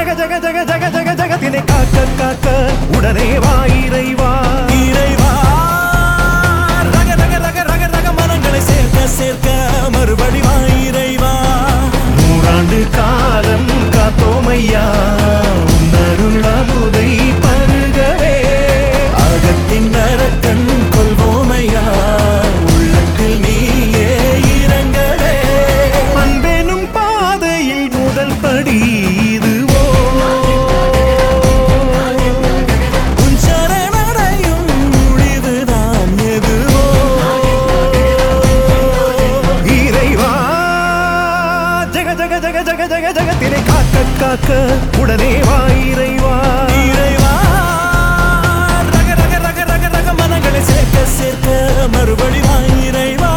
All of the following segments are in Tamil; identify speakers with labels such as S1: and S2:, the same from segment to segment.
S1: ஜக ஜக ஜக ஜக ஜக ஜகத்தினை காக்க காக்க உடனே வா இறைவா
S2: இறைவா ரக ரக ரக ரக ரக மனங்களை சேர்க்க சேர்க்க மறுபடி வா இறைவா
S1: நூறாண்டு காலம் காத்தோமையா உன்னருள் அமுதை பருகவே
S2: அகத்தின் நரக்கண் கொள்வோமையா உள்ளத்தில் நீயே இறங்கவே
S1: அன்பெனும் பாதையில் முதல் படி இதுவோ
S2: உன் சரணடையும் முடிவுதான் எதுவோ
S1: இறைவா ஜக ஜக ஜக ஜக ஜக ஜகத்தினை காக்க காக்க உடனே வா இறைவா
S2: இறைவா ரக ரக ரக ரக ரக மனங்களை சேர்க்க சேர்க்க மறுபடி வா இறைவா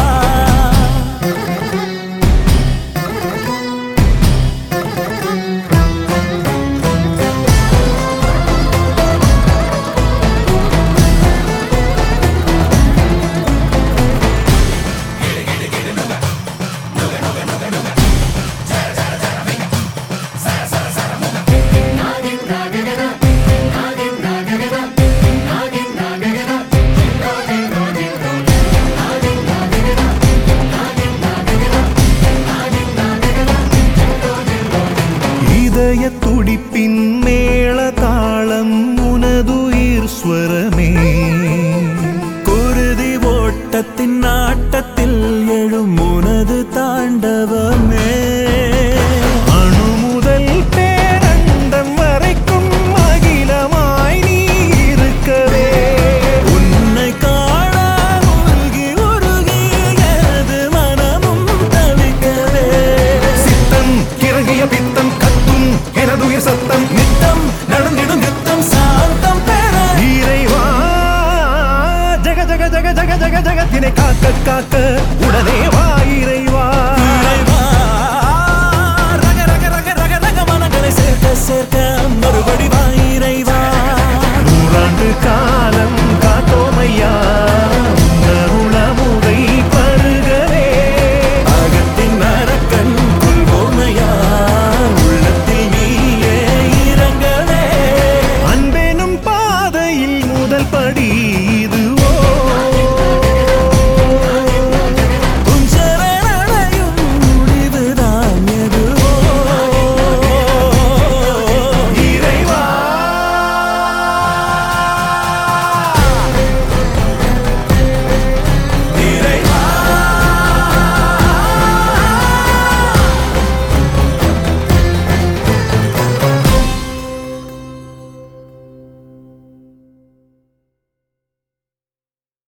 S1: இதய துடிப்பின் மேள தாளம் உனதுயிர் ஸ்வரமே
S2: குருதி ஓட்டத்தின் நாட்டத்தில் எழும் உனது தாண்டவமே
S1: அணு முதல் பேரண்டம் வரைக்கும் அகிலமாய் நீ இருக்கவே
S2: உன்னை காண உருகி உருகி எனது மனமும் தவிக்கவே
S1: சித்தம் கிறங்கிய பித்தம் கத்தும் எனதுயிர் சத்தம்
S2: நித்தம் நடந்திடும் யுத்தம் சாந்தம் பெற
S1: இறைவா ஜக ஜக ஜக ஜக ஜக ஜகத்தினை காக்க காக்க உடனே வா இறைவா
S2: இறைவா ரக ரக ரக ரக ரக மனங்களை சேர்க்க சேர்க்க